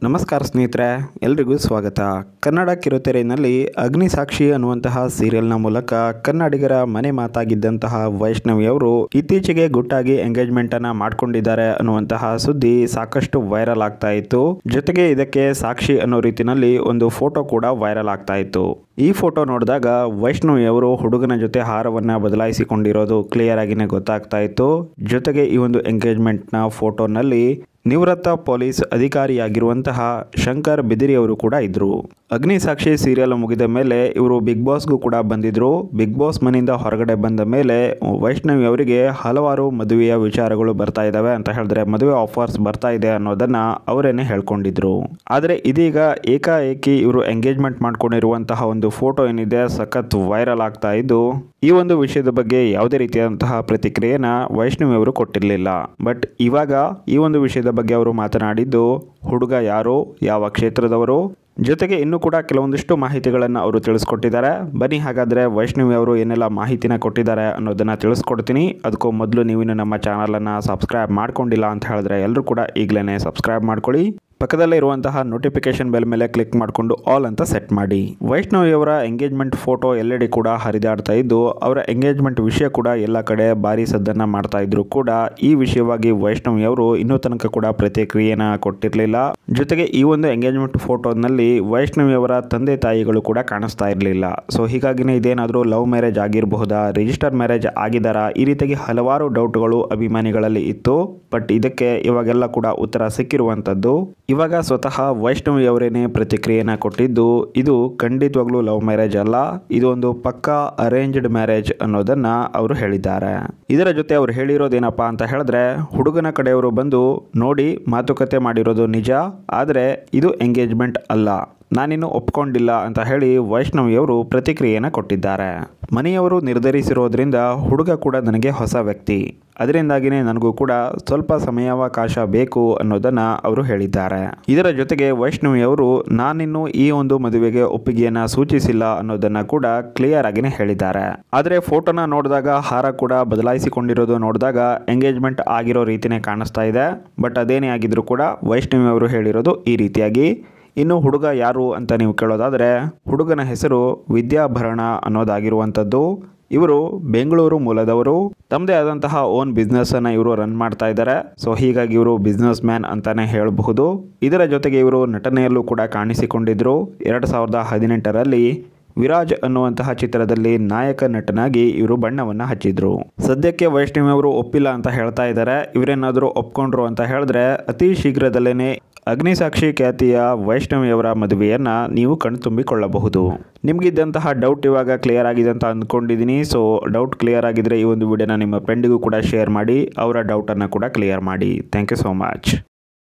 ನಮಸ್ಕಾರ ಸ್ನೇಹಿತರೆ ಎಲ್ರಿಗೂ ಸ್ವಾಗತ ಕನ್ನಡ ಕಿರುತೆರೆಯಲ್ಲಿ ಅಗ್ನಿಸಾಕ್ಷಿ ಅನ್ನುವಂತಹ ಸೀರಿಯಲ್ನ ಮೂಲಕ ಕನ್ನಡಿಗರ ಮನೆ ಮಾತಾಗಿದ್ದಂತಹ ವೈಷ್ಣವಿ ಅವರು ಇತ್ತೀಚೆಗೆ ಗುಟ್ಟಾಗಿ ಎಂಗೇಜ್ಮೆಂಟ್ ಅನ್ನ ಮಾಡ್ಕೊಂಡಿದ್ದಾರೆ ಅನ್ನುವಂತಹ ಸುದ್ದಿ ಸಾಕಷ್ಟು ವೈರಲ್ ಆಗ್ತಾ ಇತ್ತು ಜೊತೆಗೆ ಇದಕ್ಕೆ ಸಾಕ್ಷಿ ಅನ್ನೋ ರೀತಿನಲ್ಲಿ ಒಂದು ಫೋಟೋ ಕೂಡ ವೈರಲ್ ಆಗ್ತಾ ಇತ್ತು ಈ ಫೋಟೋ ನೋಡಿದಾಗ ವೈಷ್ಣವಿ ಅವರು ಹುಡುಗನ ಜೊತೆ ಹಾರವನ್ನ ಬದಲಾಯಿಸಿಕೊಂಡಿರೋದು ಕ್ಲಿಯರ್ ಆಗಿನೇ ಗೊತ್ತಾಗ್ತಾ ಇತ್ತು ಜೊತೆಗೆ ಈ ಒಂದು ಎಂಗೇಜ್ಮೆಂಟ್ನ ಫೋಟೋನಲ್ಲಿ ನಿವೃತ್ತ ಪೊಲೀಸ್ ಅಧಿಕಾರಿಯಾಗಿರುವಂತಹ ಶಂಕರ್ ಬಿದಿರಿ ಅವರು ಕೂಡ ಇದ್ರು ಅಗ್ನಿ ಸಾಕ್ಷಿ ಸೀರಿಯಲ್ ಮುಗಿದ ಮೇಲೆ ಇವರು ಬಿಗ್ ಬಾಸ್ಗೂ ಕೂಡ ಬಂದಿದ್ರು ಬಿಗ್ ಬಾಸ್ ಮನೆಯಿಂದ ಹೊರಗಡೆ ಬಂದ ಮೇಲೆ ವೈಷ್ಣವಿ ಅವರಿಗೆ ಹಲವಾರು ಮದುವೆಯ ವಿಚಾರಗಳು ಬರ್ತಾ ಇದ್ದಾವೆ ಅಂತ ಹೇಳಿದ್ರೆ ಮದುವೆ ಆಫರ್ಸ್ ಬರ್ತಾ ಇದೆ ಅನ್ನೋದನ್ನ ಅವರೇನೆ ಹೇಳ್ಕೊಂಡಿದ್ರು ಆದರೆ ಇದೀಗ ಏಕಾಏಕಿ ಇವರು ಎಂಗೇಜ್ಮೆಂಟ್ ಮಾಡ್ಕೊಂಡಿರುವಂತಹ ಒಂದು ಫೋಟೋ ಏನಿದೆ ಸಖತ್ ವೈರಲ್ ಆಗ್ತಾ ಇದ್ದು ಈ ಒಂದು ವಿಷಯದ ಬಗ್ಗೆ ಯಾವುದೇ ರೀತಿಯಾದಂತಹ ಪ್ರತಿಕ್ರಿಯೆನ ವೈಷ್ಣವಿ ಅವರು ಕೊಟ್ಟಿರಲಿಲ್ಲ ಬಟ್ ಇವಾಗ ಈ ಒಂದು ವಿಷಯದ ಬಗ್ಗೆ ಅವರು ಮಾತನಾಡಿದ್ದು ಹುಡುಗ ಯಾರು ಯಾವ ಕ್ಷೇತ್ರದವರು ಜೊತೆಗೆ ಇನ್ನೂ ಕೂಡ ಕೆಲವೊಂದಿಷ್ಟು ಮಾಹಿತಿಗಳನ್ನು ಅವರು ತಿಳಿಸ್ಕೊಟ್ಟಿದ್ದಾರೆ ಬನ್ನಿ ಹಾಗಾದರೆ ವೈಷ್ಣವಿ ಅವರು ಏನೆಲ್ಲ ಮಾಹಿತಿನ ಕೊಟ್ಟಿದ್ದಾರೆ ಅನ್ನೋದನ್ನು ತಿಳಿಸ್ಕೊಡ್ತೀನಿ ಅದಕ್ಕೂ ಮೊದಲು ನೀವಿನ್ನು ನಮ್ಮ ಚಾನಲನ್ನು ಸಬ್ಸ್ಕ್ರೈಬ್ ಮಾಡ್ಕೊಂಡಿಲ್ಲ ಅಂತ ಹೇಳಿದ್ರೆ ಎಲ್ಲರೂ ಕೂಡ ಈಗಲೇ ಸಬ್ಸ್ಕ್ರೈಬ್ ಮಾಡ್ಕೊಳ್ಳಿ ಪಕ್ಕದಲ್ಲೇ ಇರುವಂತಹ ನೋಟಿಫಿಕೇಶನ್ ಬೆಲ್ ಮೇಲೆ ಕ್ಲಿಕ್ ಮಾಡಿಕೊಂಡು ಆಲ್ ಅಂತ ಸೆಟ್ ಮಾಡಿ ವೈಷ್ಣವಿ ಅವರ ಎಂಗೇಜ್ಮೆಂಟ್ ಫೋಟೋ ಎಲ್ಲೆಡೆ ಕೂಡ ಹರಿದಾಡ್ತಾ ಇದ್ದು ಅವರ ಎಂಗೇಜ್ಮೆಂಟ್ ವಿಷಯ ಕೂಡ ಎಲ್ಲ ಕಡೆ ಭಾರಿ ಸದ್ದನ್ನ ಮಾಡ್ತಾ ಇದ್ರು ಕೂಡ ಈ ವಿಷಯವಾಗಿ ವೈಷ್ಣವಿ ಅವರು ಇನ್ನೂ ತನಕ ಕೂಡ ಪ್ರತಿಕ್ರಿಯೆನ ಕೊಟ್ಟಿರಲಿಲ್ಲ ಜೊತೆಗೆ ಈ ಒಂದು ಎಂಗೇಜ್ಮೆಂಟ್ ಫೋಟೋನಲ್ಲಿ ವೈಷ್ಣವಿ ಅವರ ತಂದೆ ತಾಯಿಗಳು ಕೂಡ ಕಾಣಿಸ್ತಾ ಇರಲಿಲ್ಲ ಸೊ ಹೀಗಾಗಿನೇ ಇದೇನಾದರೂ ಲವ್ ಮ್ಯಾರೇಜ್ ಆಗಿರಬಹುದಾ ರಿಜಿಸ್ಟರ್ ಮ್ಯಾರೇಜ್ ಆಗಿದಾರಾ ಈ ರೀತಿಯಾಗಿ ಹಲವಾರು ಡೌಟ್ಗಳು ಅಭಿಮಾನಿಗಳಲ್ಲಿ ಇತ್ತು ಬಟ್ ಇದಕ್ಕೆ ಇವಾಗೆಲ್ಲ ಕೂಡ ಉತ್ತರ ಸಿಕ್ಕಿರುವಂಥದ್ದು ಇವಾಗ ಸ್ವತಃ ವೈಷ್ಣವಿ ಅವರೇನೆ ಪ್ರತಿಕ್ರಿಯೆನ ಕೊಟ್ಟಿದ್ದು ಇದು ಖಂಡಿತವಾಗ್ಲೂ ಲವ್ ಮ್ಯಾರೇಜ್ ಅಲ್ಲ ಇದು ಒಂದು ಪಕ್ಕಾ ಅರೇಂಜ್ಡ್ ಮ್ಯಾರೇಜ್ ಅನ್ನೋದನ್ನ ಅವರು ಹೇಳಿದ್ದಾರೆ ಇದರ ಜೊತೆ ಅವರು ಹೇಳಿರೋದೇನಪ್ಪ ಅಂತ ಹೇಳಿದ್ರೆ ಹುಡುಗನ ಕಡೆಯವರು ಬಂದು ನೋಡಿ ಮಾತುಕತೆ ಮಾಡಿರೋದು ನಿಜ ಆದರೆ ಇದು ಎಂಗೇಜ್ಮೆಂಟ್ ಅಲ್ಲ ನಾನಿನ್ನು ಒಪ್ಕೊಂಡಿಲ್ಲ ಅಂತ ಹೇಳಿ ವೈಷ್ಣವಿಯವರು ಪ್ರತಿಕ್ರಿಯೆಯನ್ನು ಕೊಟ್ಟಿದ್ದಾರೆ ಮನೆಯವರು ನಿರ್ಧರಿಸಿರೋದ್ರಿಂದ ಹುಡುಗ ಕೂಡ ನನಗೆ ಹೊಸ ವ್ಯಕ್ತಿ ಅದರಿಂದಾಗಿನೇ ನನಗೂ ಕೂಡ ಸ್ವಲ್ಪ ಸಮಯಾವಕಾಶ ಬೇಕು ಅನ್ನೋದನ್ನು ಅವರು ಹೇಳಿದ್ದಾರೆ ಇದರ ಜೊತೆಗೆ ವೈಷ್ಣವಿಯವರು ನಾನಿನ್ನು ಈ ಒಂದು ಮದುವೆಗೆ ಒಪ್ಪಿಗೆಯನ್ನು ಸೂಚಿಸಿಲ್ಲ ಅನ್ನೋದನ್ನು ಕೂಡ ಕ್ಲಿಯರ್ ಆಗಿನೇ ಹೇಳಿದ್ದಾರೆ ಆದರೆ ಫೋಟೋನ ನೋಡಿದಾಗ ಹಾರ ಕೂಡ ಬದಲಾಯಿಸಿಕೊಂಡಿರೋದು ನೋಡಿದಾಗ ಎಂಗೇಜ್ಮೆಂಟ್ ಆಗಿರೋ ರೀತಿನೇ ಕಾಣಿಸ್ತಾ ಇದೆ ಬಟ್ ಅದೇನೇ ಆಗಿದ್ರು ಕೂಡ ವೈಷ್ಣವಿ ಅವರು ಹೇಳಿರೋದು ಈ ರೀತಿಯಾಗಿ ಇನ್ನು ಹುಡುಗ ಯಾರು ಅಂತ ನೀವು ಕೇಳೋದಾದರೆ ಹುಡುಗನ ಹೆಸರು ವಿದ್ಯಾಭರಣ ಅನ್ನೋದಾಗಿರುವಂಥದ್ದು ಇವರು ಬೆಂಗಳೂರು ಮೂಲದವರು ತಮ್ಮದೇ ಆದಂತಹ ಓನ್ ಬಿಸ್ನೆಸ್ಸನ್ನು ಇವರು ರನ್ ಮಾಡ್ತಾ ಇದ್ದಾರೆ ಸೊ ಹೀಗಾಗಿ ಇವರು ಬಿಸ್ನೆಸ್ ಮ್ಯಾನ್ ಅಂತಾನೆ ಹೇಳಬಹುದು ಇದರ ಜೊತೆಗೆ ಇವರು ನಟನೆಯಲ್ಲೂ ಕೂಡ ಕಾಣಿಸಿಕೊಂಡಿದ್ದರು ಎರಡು ಸಾವಿರದ ಹದಿನೆಂಟರಲ್ಲಿ ವಿರಾಜ್ ಅನ್ನುವಂತಹ ಚಿತ್ರದಲ್ಲಿ ನಾಯಕ ನಟನಾಗಿ ಇವರು ಬಣ್ಣವನ್ನ ಹಚ್ಚಿದ್ರು ಸದ್ಯಕ್ಕೆ ವೈಷ್ಣವಿ ಅವರು ಒಪ್ಪಿಲ್ಲ ಅಂತ ಹೇಳ್ತಾ ಇದ್ದಾರೆ ಇವರೇನಾದರೂ ಒಪ್ಕೊಂಡ್ರು ಅಂತ ಹೇಳಿದ್ರೆ ಅತಿ ಶೀಘ್ರದಲ್ಲೇನೆ ಅಗ್ನಿಸಾಕ್ಷಿ ಖ್ಯಾತಿಯ ವೈಷ್ಣವಿಯವರ ಮದುವೆಯನ್ನ ನೀವು ಕಣ್ತುಂಬಿಕೊಳ್ಳಬಹುದು ನಿಮಗಿದ್ದಂತಹ ಡೌಟ್ ಇವಾಗ ಕ್ಲಿಯರ್ ಆಗಿದೆ ಅಂತ ಅಂದ್ಕೊಂಡಿದ್ದೀನಿ ಸೊ ಡೌಟ್ ಕ್ಲಿಯರ್ ಆಗಿದ್ರೆ ಈ ಒಂದು ವಿಡಿಯೋನ ನಿಮ್ಮ ಫ್ರೆಂಡಿಗೂ ಕೂಡ ಶೇರ್ ಮಾಡಿ ಅವರ ಡೌಟನ್ನು ಕೂಡ ಕ್ಲಿಯರ್ ಮಾಡಿ ಥ್ಯಾಂಕ್ ಯು ಸೋ ಮಚ್